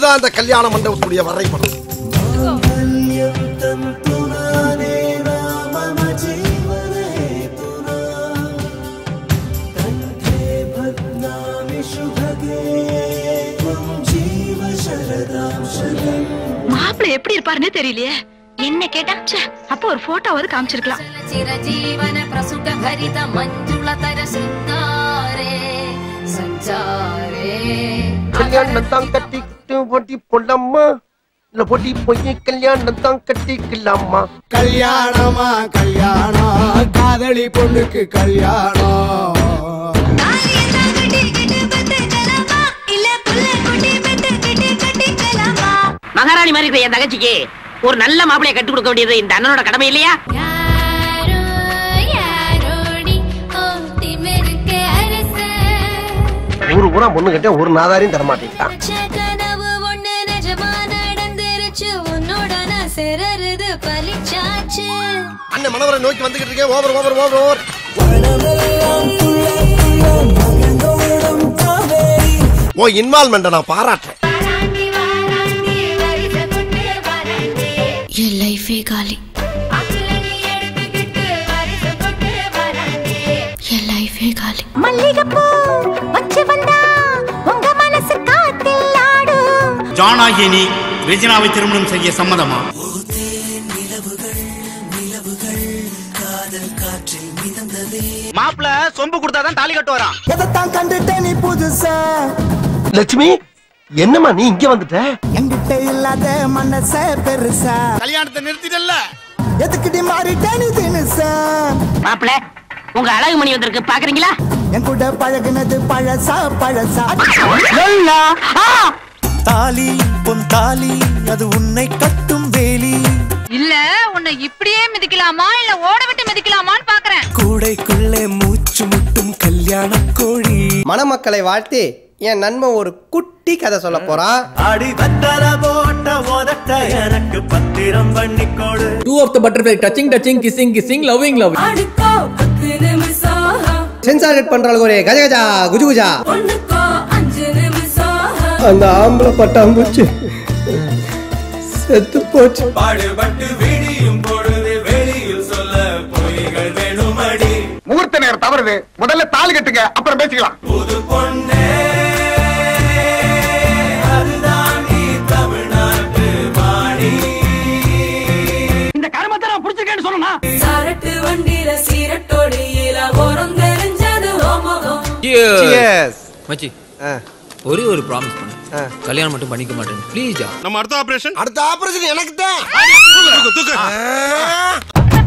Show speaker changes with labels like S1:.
S1: இதுதான் அந்த கல்யாண மண்டபத்துடைய வரைபடம்
S2: மாப்பிள்ளை எப்படி இருப்பாருன்னே தெரியலையே என்ன கேட்டா ச்சே, அப்ப ஒரு போட்டோவாவது காமிச்சிருக்கலாம்
S3: ಚಿರಜೀವನ ಪ್ರಸುಖ ಭರಿತ ಮಂಜುಳ ತರ ಶೃಂಗಾರೇ ಸಂಚಾರೇ
S1: கல்யாணம் தான் கட்டிக்கிட்டு போட்டி போடலாமா இல்ல போட்டி போய் கல்யாணம் தான் கட்டிக்கலாமா
S4: கல்யாணமா கல்யாணம் காதலி பொண்ணுக்கு கல்யாணம்
S5: மகாராணி மாதிரி இருக்கிற என் தங்கச்சிக்கு ஒரு நல்ல மாப்பிளைய கட்டி கொடுக்க வேண்டியது இந்த அண்ணனோட கடமை இல்லையா
S3: யாரோ யாரோடி ஓ திமிருக்கு அரச
S1: ஊரு பூரா பொண்ணு கட்ட ஒரு நாதாரையும் தரமாட்டேங்கிறான்
S3: பச்சை கனவு ஒண்ணு நிஜமா நடந்துருச்சு உன்னோட நான் சிறருது பலிச்சாச்சு
S1: அண்ணன் மனவரை நோக்கி வந்துகிட்டு இருக்கேன் over over over over oh involvement நான் பாராட்டுறேன்
S3: என் லைஃபே காலி என் லைஃபே காலி மல்லிகைப்பூ வச்சு வந்தா உங்க மனசு காத்தில் ஆடும்
S6: ஜானாகிய நீ ரெஜினாவை திருமணம் செய்ய சம்மதமா
S7: மாப்பிள சொம்பு கொடுத்தாதான் தாலி கட்டு வரான்
S4: எதைத்தான் கண்டுட்ட நீ புதுசா
S1: லட்சுமி என்னம்மா நீ இங்க வந்துட்ட
S4: என்கிட்ட இல்லாத மனச பெருசா
S7: கல்யாணத்தை நிறுத்திட்டல்ல
S4: எதுக்கிட்டி மாறிட்ட நீ தினுசா
S5: மாப்பிள உங்க அழகு மணி வந்திருக்கு பாக்குறீங்களா
S4: என் கூட பழகுனது பழசா பழசா
S8: தாலி பொன் தாலி அது உன்னை கட்டும் வேலி
S2: இல்ல உன்னை இப்படியே மிதிக்கலாமா இல்ல ஓட விட்டு மிதிக்கலாமான்னு பாக்குறேன்
S8: கூடைக்குள்ளே மூச்சு முட்டும் கல்யாண கோழி
S9: மணமக்களை வாழ்த்தி என் நண்பன் ஒரு குட்டி கதை சொல்ல போறான்
S8: அடி பத்தல போட்ட உதட்ட எனக்கு பத்திரம் பண்ணி கொடு
S10: Two of the butterfly touching, touching, kissing, kissing, loving, loving.
S3: அடுக்கோ பத்து நிமிஷம்
S9: சென்சார் பண்றாங்க ஒரு கஜ கஜா குஜு குஜா
S3: ஒண்ணுக்கோ அஞ்சு நிமிஷம்
S9: அந்த ஆம்பளை பட்டாம்பூச்சி செத்து போச்சு
S8: பாடுபட்டு விடியும் பொழுது வெளியில் சொல்ல பொய்கள் வேணுமடி
S7: முகூர்த்த நேரம் தவறுது முதல்ல தாலி கட்டுங்க அப்புறம் பேசிக்கலாம்
S8: புது பொண்ணே அதுதான் நீ தமிழ்நாட்டு மாணி
S5: இந்த கருமத்தை நான் புடிச்சிருக்கேன்னு சொல்லணும்னா
S3: சரட்டு வண்டியில சீரட்டோடியில ஓரம் தெரிஞ்சது ஓமகம்
S10: மச்சி ஒரே ஒரு ப்ராமிஸ் பண்ணு கல்யாணம் மட்டும் பண்ணிக்க மாட்டேன் ப்ளீஸ் ஜா
S7: நம்ம அடுத்த ஆபரேஷன்
S1: அடுத்த ஆபரேஷன் எனக்கு தான்
S7: தூக்கு தூக்கு